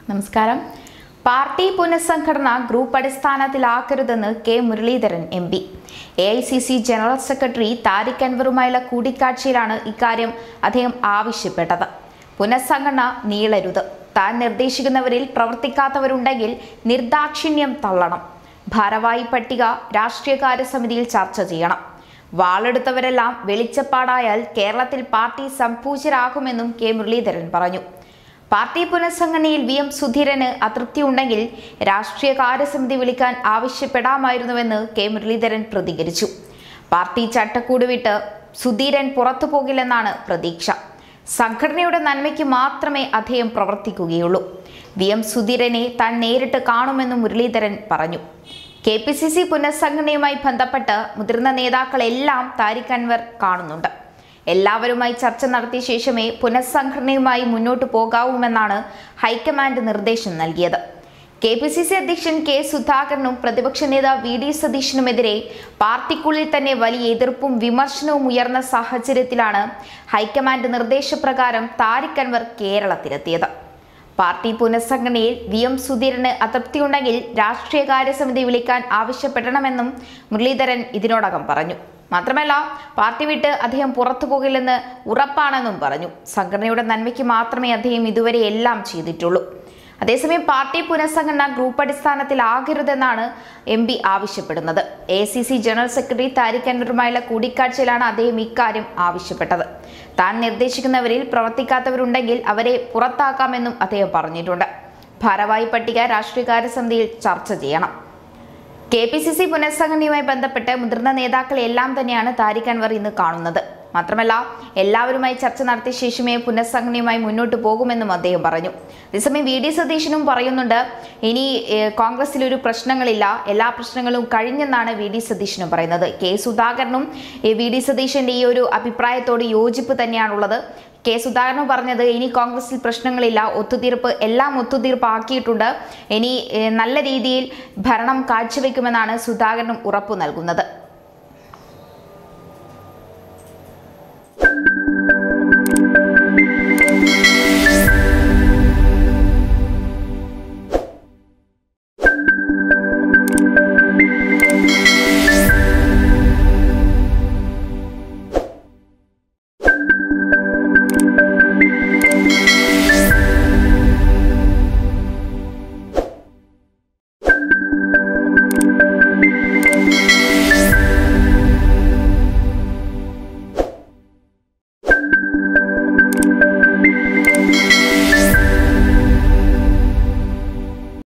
നമസ്കാരം പാർട്ടി പുനഃസംഘടന ഗ്രൂപ്പ് അടിസ്ഥാനത്തിലാക്കരുതെന്ന് K Muraleedharan M P A I C C general secretary Tariq അൻവറുമായുള്ള കൂടിക്കാഴ്ചയിലാണ് ഇക്കാര്യം അദ്ദേഹം ആവശ്യപ്പെട്ടത് പുനഃസംഘടന നീളരുത് താൻ നിർദ്ദേശിക്കുന്നവരിൽ പ്രവർത്തിക്കാത്തവരുണ്ടെങ്കിൽ നിർദാക്ഷിണ്യം തള്ളണം ഭാരവാഹി പട്ടിക രാഷ്ട്രീയകാര്യ സമിതിയിൽ ചർച്ച ചെയ്യണം വാളെടുത്തവരെല്ലാം വെളിച്ചപ്പാടായാൽ കേരളത്തിൽ പാർട്ടി സംപൂജരാകുമെന്നും കെ മുരളീധരൻ പറഞ്ഞു പാർട്ടി പുനഃസംഘടനയിൽ വി എം സുധീരന് അതൃപ്തിയുണ്ടെങ്കിൽ രാഷ്ട്രീയ കാര്യസമിതി വിളിക്കാൻ ആവശ്യപ്പെടാമായിരുന്നുവെന്ന് കെ മുരളീധരൻ പ്രതികരിച്ചു പാർട്ടി ചട്ടക്കൂട് വിട്ട് സുധീരൻ പുറത്തു പോകില്ലെന്നാണ് പ്രതീക്ഷ സംഘടനയുടെ നന്മയ്ക്ക് മാത്രമേ അദ്ദേഹം പ്രവർത്തിക്കുകയുള്ളൂ വി എം സുധീരനെ താൻ നേരിട്ട് കാണുമെന്നും മുരളീധരൻ പറഞ്ഞു കെ പി സി സി പുനഃസംഘടനയുമായി ബന്ധപ്പെട്ട് മുതിർന്ന നേതാക്കളെല്ലാം താരിഖ് അൻവർ കാണുന്നുണ്ട് എല്ലാവരുമായി ചർച്ച നടത്തിയ ശേഷമേ പുനഃസംഘടനയുമായി മുന്നോട്ട് പോകാവൂമെന്നാണ് ഹൈക്കമാൻഡ് നിർദ്ദേശം നൽകിയത് കെ പി സി സി അധ്യക്ഷൻ കെ സുധാകരനും പ്രതിപക്ഷ നേതാവ് വി ഡി സതീശനുമെതിരെ പാർട്ടിക്കുള്ളിൽ തന്നെ വലിയ എതിർപ്പും വിമർശനവും ഉയർന്ന സാഹചര്യത്തിലാണ് ഹൈക്കമാൻഡ് നിർദ്ദേശപ്രകാരം താരിഖ് അൻവർ കേരളത്തിലെത്തിയത് പാർട്ടി പുനഃസംഘടനയിൽ വി എം സുധീരന് അതൃപ്തിയുണ്ടെങ്കിൽ രാഷ്ട്രീയകാര്യ സമിതി വിളിക്കാൻ ആവശ്യപ്പെടണമെന്നും മുരളീധരൻ ഇതിനോടകം പറഞ്ഞു മാത്രമല്ല പാർട്ടി വിട്ട് അദ്ദേഹം പുറത്തു പോകില്ലെന്ന് ഉറപ്പാണെന്നും പറഞ്ഞു സംഘടനയുടെ നന്മയ്ക്ക് മാത്രമേ അദ്ദേഹം ഇതുവരെ എല്ലാം ചെയ്തിട്ടുള്ളൂ അതേസമയം പാർട്ടി പുനഃസംഘടന ഗ്രൂപ്പ് അടിസ്ഥാനത്തിലാകരുതെന്നാണ് എം പി ആവശ്യപ്പെടുന്നത് A C C general secretary Tariq അൻവറുമായുള്ള കൂടിക്കാഴ്ചയിലാണ് അദ്ദേഹം ഇക്കാര്യം ആവശ്യപ്പെട്ടത് താൻ നിർദ്ദേശിക്കുന്നവരിൽ പ്രവർത്തിക്കാത്തവരുണ്ടെങ്കിൽ അവരെ പുറത്താക്കാമെന്നും അദ്ദേഹം പറഞ്ഞിട്ടുണ്ട് ഭാരവാഹി പട്ടിക രാഷ്ട്രീയകാര്യ സമിതിയിൽ ചർച്ച ചെയ്യണം കെ പി സി സി പുനഃസംഘടനയുമായി ബന്ധപ്പെട്ട് മുതിർന്ന നേതാക്കളെ എല്ലാം തന്നെയാണ് താരിഖ് അൻവർ ഇന്ന് കാണുന്നത് മാത്രമല്ല എല്ലാവരുമായി ചർച്ച നടത്തിയ ശേഷമേ പുനഃസംഘടനയുമായി മുന്നോട്ട് പോകുമെന്നും അദ്ദേഹം പറഞ്ഞു അതേസമയം വി ഡി സതീശനും പറയുന്നുണ്ട് ഇനി ഏഹ്, കോൺഗ്രസിൽ ഒരു പ്രശ്നങ്ങളില്ല എല്ലാ പ്രശ്നങ്ങളും കഴിഞ്ഞെന്നാണ് വി ഡി സതീശനും പറയുന്നത് കെ സുധാകരനും ഈ വി ഡി സതീശന്റെ ഈ ഒരു അഭിപ്രായത്തോട് യോജിപ്പ് തന്നെയാണുള്ളത് കെ സുധാകരൻ പറഞ്ഞത് ഇനി കോൺഗ്രസിൽ പ്രശ്നങ്ങളില്ല ഒത്തുതീർപ്പ് എല്ലാം ഒത്തുതീർപ്പാക്കിയിട്ടുണ്ട് ഇനി ഏഹ്, നല്ല രീതിയിൽ ഭരണം കാഴ്ചവെക്കുമെന്നാണ് സുധാകരനും ഉറപ്പു നൽകുന്നത്